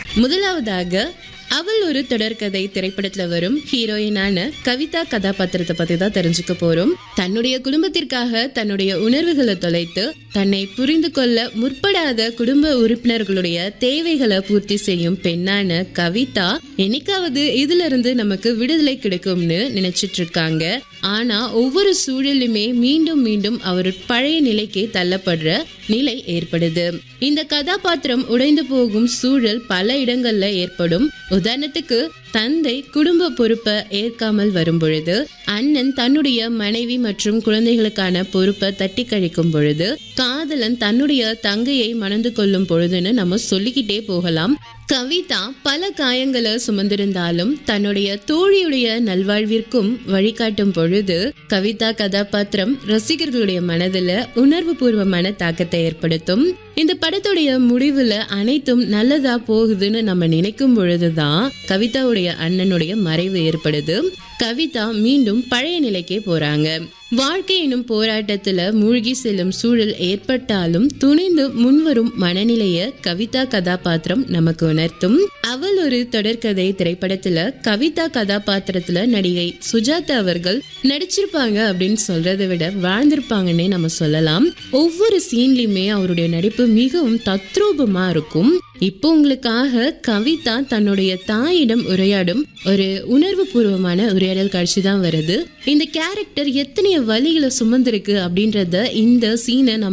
முதலாவதாக அவள் ஒரு தொடர்கதை திரைப்படத்துல வரும் ஹீரோயினான கவிதா கதாபாத்திரத்தை பத்தி தான் தெரிஞ்சுக்க போறோம் தன்னுடைய குடும்பத்திற்காக தன்னுடைய உணர்வுகளை தொலைத்து தன்னை புரிந்து கொள்ள முற்படாத குடும்ப உறுப்பினர்களுடைய தேவைகளை பூர்த்தி செய்யும் பெண்ணான கவிதா என்னைக்காவது இதுல இருந்து நமக்கு விடுதலை கிடைக்கும்னு நினைச்சிட்டு இருக்காங்க ஆனா ஒவ்வொரு சூழலுமே மீண்டும் மீண்டும் அவர் பழைய நிலைக்கே தள்ளப்படுற நிலை ஏற்படுது இந்த கதாபாத்திரம் உடைந்து போகும் சூழல் பல இடங்கள்ல ஏற்படும் உதாரணத்துக்கு தந்தை குடும்ப பொறுப்பை ஏற்காமல் வரும் பொழுது அண்ணன் தன்னுடைய மனைவி மற்றும் குழந்தைகளுக்கான பொறுப்பை தட்டி கழிக்கும் பொழுது காதலன் தன்னுடைய தங்கையை மணந்து கொள்ளும் பொழுதுன்னு நம்ம சொல்லிக்கிட்டே போகலாம் கவிதா பல காயங்களை சுமந்திருந்தாலும் தன்னுடைய தோழியுடைய நல்வாழ்விற்கும் வழிகாட்டும் பொழுது கவிதா கதாபாத்திரம் ரசிகர்களுடைய மனதுல உணர்வு பூர்வமான தாக்கத்தை ஏற்படுத்தும் இந்த படத்துடைய முடிவுல அனைத்தும் நல்லதா போகுதுன்னு நம்ம நினைக்கும் பொழுதுதான் கவிதாவுடைய அண்ணனுடைய மறைவு ஏற்படுது கவிதா மீண்டும் பழைய நிலைக்கே போறாங்க வாழ்க்கை எனும் போராட்டத்துல மூழ்கி செல்லும் சூழல் ஏற்பட்டாலும் துணிந்து முன்வரும் மனநிலைய கவிதா கதாபாத்திரம் நமக்கு உணர்த்தும் அவள் ஒரு தொடர்கதை திரைப்படத்துல கவிதா கதாபாத்திரத்துல நடிகை சுஜாதா அவர்கள் நடிச்சிருப்பாங்க அப்படின்னு சொல்றதை விட வாழ்ந்திருப்பாங்கன்னே நம்ம சொல்லலாம் ஒவ்வொரு சீன்லயுமே அவருடைய நடிப்பு மிகவும் தத்ரூபமா இருக்கும் இப்போ உங்களுக்காக கவிதா தன்னுடைய தாயிடம் உரையாடும் ஒரு உணர்வு பூர்வமான உரையாடல் காட்சி தான் வருது இந்த கேரக்டர் எத்தனைய வழிகளை சுமந்திருக்கு அப்படின்றத இந்த சீனை நம்ம